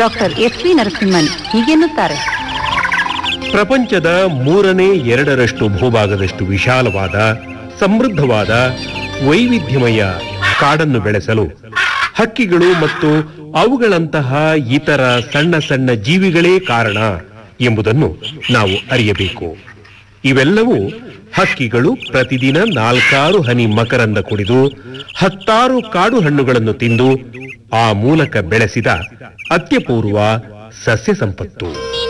doctor S V Narasimhan ಹೀಗೆನ್ನುತ್ತಾರೆ ಪ್ರಪಂಚದ ಮೂರನೇ ಎರಡರಷ್ಟು ಭೂಭಾಗದಷ್ಟು ವಿಶಾಲವಾದ ಸಮೃದ್ಧವಾದ ವೈವಿಧ್ಯಮಯ ಕಾಡನ್ನು ಬೆಳೆಸಲು ಹಕ್ಕಿಗಳು ಮತ್ತು ಅವುಗಳಂತಹ ಇತರ ಸಣ್ಣ ಸಣ್ಣ ಜೀವಿಗಳೇ ಕಾರಣ ಎಂಬುದನ್ನು ನಾವು ಅರಿಯಬೇಕು ಇವೆಲ್ಲವೂ ಹಕ್ಕಿಗಳು ಪ್ರತಿದಿನ ನಾಲ್ಕಾರು ಹನಿ ಮಕರಂದ ಕುಡಿದು ಹತ್ತಾರು ಕಾಡು ಹಣ್ಣುಗಳನ್ನು ತಿಂದು ಆ ಮೂಲಕ ಬೆಳೆಸಿದ ಅತ್ಯಪೂರ್ವ ಸಸ್ಯ ಸಂಪತ್ತು